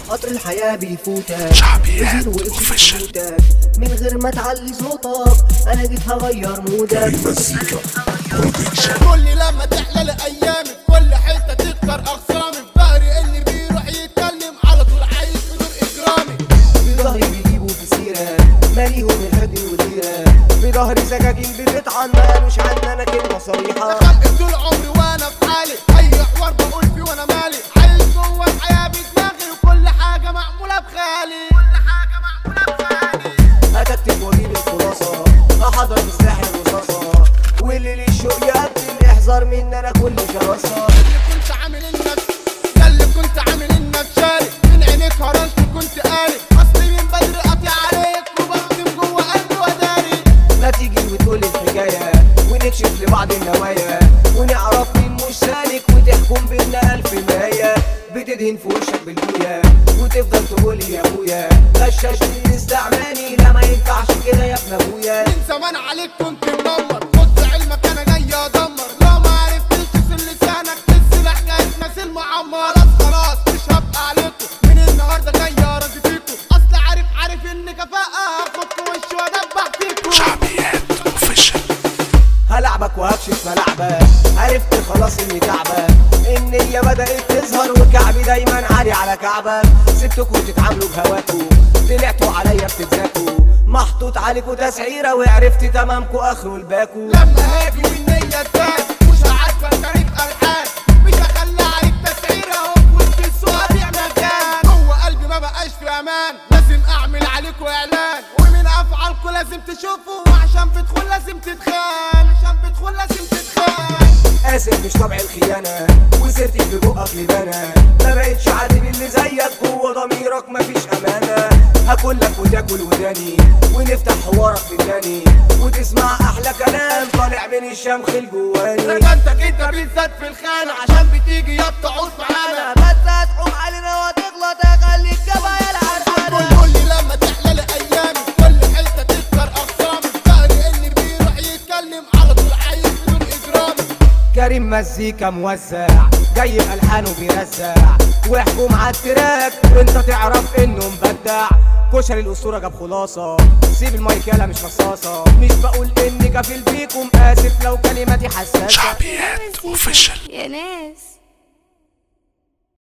قطر الحياة بيفوتك شعبيات وزير وقفت official. بيوتك من غير ما تعلي صوتك انا جيت هغير مودك كل لما تحلى ايامي في كل حته تكتر اخصامي في ظهري اللي بيروح يتكلم على طول عايش بدون اجرامي في ظهري بيجيبوا في سيرة ماليهم الهدي وديرة في ظهري سكاكين بتطعن ما قالوش عني انا كلمة صريحة خلق طول عمري وانا في حالي اي حوار بقول فيه وانا مالي عايش جوه الحياه بدماغي وكل حاجه معموله بخيالي كل حاجه معموله بخيالي هتكتب واجيب الخلاصة احضر بسلاح الرصاصة واللي ليه الشوق يقتل احذر مني انا كل شراسة اللي كنت عامل النفس ده اللي كنت عامل انك شاري من عينيك هرشت كنت قاري اصلي من بدري قاطع عليك وبكتم جوه قلبي وداري ما تيجي وتقول الحكاية ونكشف لبعض النوايا ونعرف مين مش سالك وتحكم بينا ألف ماية بتدهن في وشك بالبويا وتفضل تقول يا ابويا غشاش من استعماني لا ما ينفعش كده يا ابن ابويا من زمان عليك كنت منور خد علمك انا جاي ادمر لو ما عرفتش تسل لسانك السلاح جاي تمثل معمر خلاص خلاص مش هبقى عليكم من النهارده جاي ارازي فيكم اصل عارف عارف ان كفاءه هاخدكم وش وادبح فيكم شعبيات اوفيشال هلعبك وهكشف ملعبك عرفت خلاص اني تعبك النية بدأت تظهر وكعبي دايما عالي على كعبك سبتكوا تتعاملوا بهواكوا طلعتوا عليا بتتزاكوا محطوط عليكوا تسعيرة وعرفت تمامكوا اخروا الباكو لما هاجي والنية تبان مش هعاتبك طريق الحان مش هخلي عليك تسعيرة اهو في وسط السوق ابيع مكان جوه قلبي ما بقاش في امان لازم اعمل عليكوا اعلان ومن افعالكوا لازم تشوفوا وعشان بدخل لازم تتخان عشان بدخل لازم تتخان اسف مش طبع الخيانة وسيرتي في بقك لبانة ما بقتش عاتب اللي زيك جوه ضميرك مفيش امانة هاكلك وتاكل وداني ونفتح حوارك في تاني وتسمع احلى كلام طالع من الشمخ الجواني رجعتك انت بالذات في الخانة عشان بتيجي يا بتعود معانا بس هتحوم علينا وتغلط اخليك جبايا العرفانة كل لما تحلى ايامي كل حته تكسر اخصامي ظهري اللي بيروح يتكلم على طول عايش بدون اجرامي كريم مزيكا موزع جاي بألحانه بيرزع واحكم على التراك وانت تعرف انه مبدع كشري الاسطوره جاب خلاصه سيب المايك يالا مش مصاصه مش بقول اني كفيل بيكم اسف لو كلماتي حساسه شعبيات اوفيشال يا ناس